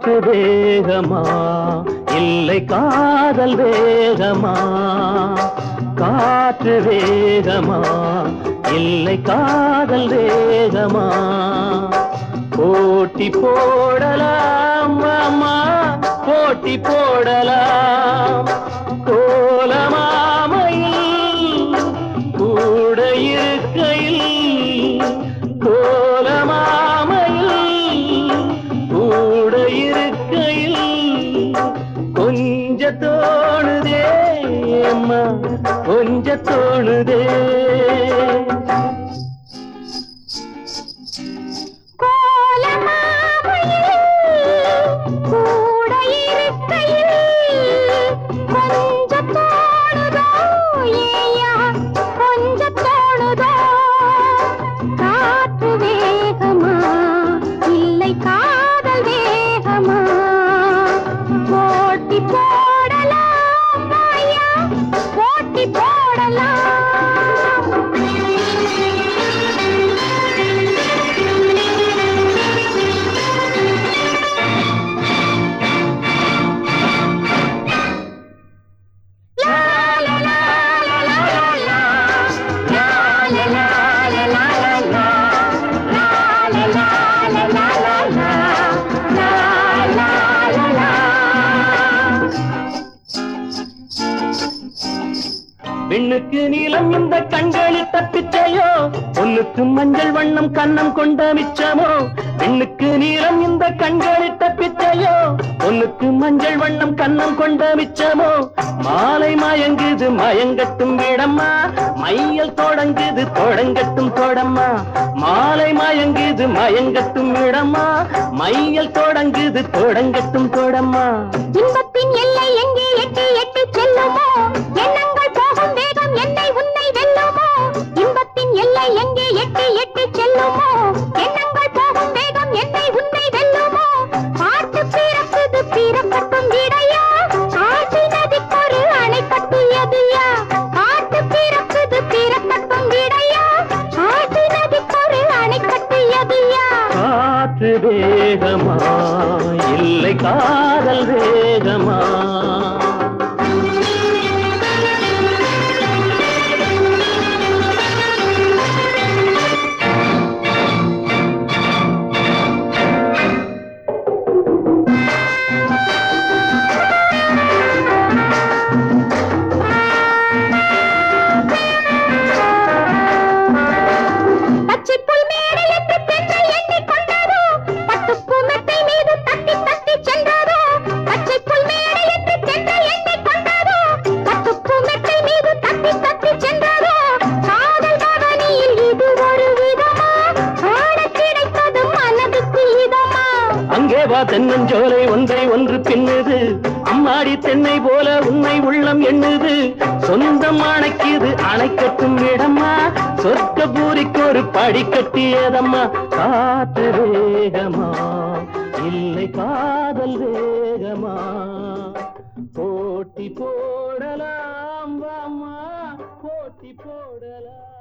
காற்று வேகமா இல்லை காதல் வேகமா காற்று வேகமா இல்லை காதல் வேகமா போட்டி போடலாம் அம்மா போட்டி போடலாம் கோலமாமையில் கூட இருக்கையில் கோலமாமையில் கூட இருக்கையில் கொஞ்ச தோணுதே அம்மா கொஞ்ச தோணுதே கோலமாமையில் கூட இருக்கையில் கொஞ்சம் தோணுதோ ஏயா கொஞ்சம் தோணுதோ காற்று வேகமா இல்லை காதல் வேகமா போட்டி போடலாம் ஐயா போட்டி போடலாம் பெண்ணுக்கு நீளம் இந்த கண்களில் தப்பிச்சையோ பொண்ணுக்கு மஞ்சள் வண்ணம் கன்னம் கொண்ட மிச்சமோ பெண்ணுக்கு நீளம் இந்த கண்களில் தப்பிச்சையோ பொண்ணுக்கு மஞ்சள் வண்ணம் கன்னம் கொண்ட மிச்சமோ மாலை மயங்குது மயங்கட்டும் விடம்மா மையல் தொடங்குது தொடங்கட்டும் தொடம்மா மாலை மயங்குது மயங்கட்டும் விடம்மா மையல் தொடங்குது தொடங்கட்டும் தொடம்மா இன்பத்தின் எல்லை எங்கே எட்டி எட்டி செல்லுமோ எண்ணங்கள் போகும் வேகம் என்னை உன்னை வெல்லுமோ இன்பத்தின் எல்லை எங்கே எட்டி எட்டி செல்லுமோ எண்ணங்கள் போகும் வேகம் என்னை உன்னை வெல்லுமோ பாட்டு பிறக்குது பிறக்கட்டும் விடையா ஆசி நதிக்கொரு அணை கட்டியதுயா பாட்டு பிறக்குது பிறக்கட்டும் விடையா ஆசி நதிக்கொரு அணை கட்டியதுயா காற்று வேகமா இல்லை காதல் வேகமா பச்சைப் புல் மேடை என்று பெண்கள் எண்ணிக் கொண்டதோ, பட்டுப்பூ மெத்தை மீது தட்டி தட்டி சென்றதோ. பச்சைப் புல் மேடை என்று பெண்கள் எண்ணிக் கொண்டதோ, பட்டுப்பூ மெத்தை மீது தட்டி தட்டி சென்றதோ. காதல் பவனியில் இது ஒரு விதமா, ஆடக் கிடைத்தது மனதுக்கு இதமா. அங்கே வா தென்னஞ்சோலை ஒன்றை ஒன்று பின்னுது அம்மாடி தென்னை போல உன்னை உள்ளம் எண்ணுது சொந்தம் அணைக்குது அணைக்கட்டும் இடம்மா சொர்க்க பூரிக்கு ஒரு படி கட்டியதம்மா காற்று வேகமா இல்லை காதல் வேகமா போட்டி போடலாம் வாமா போட்டி போடலாம்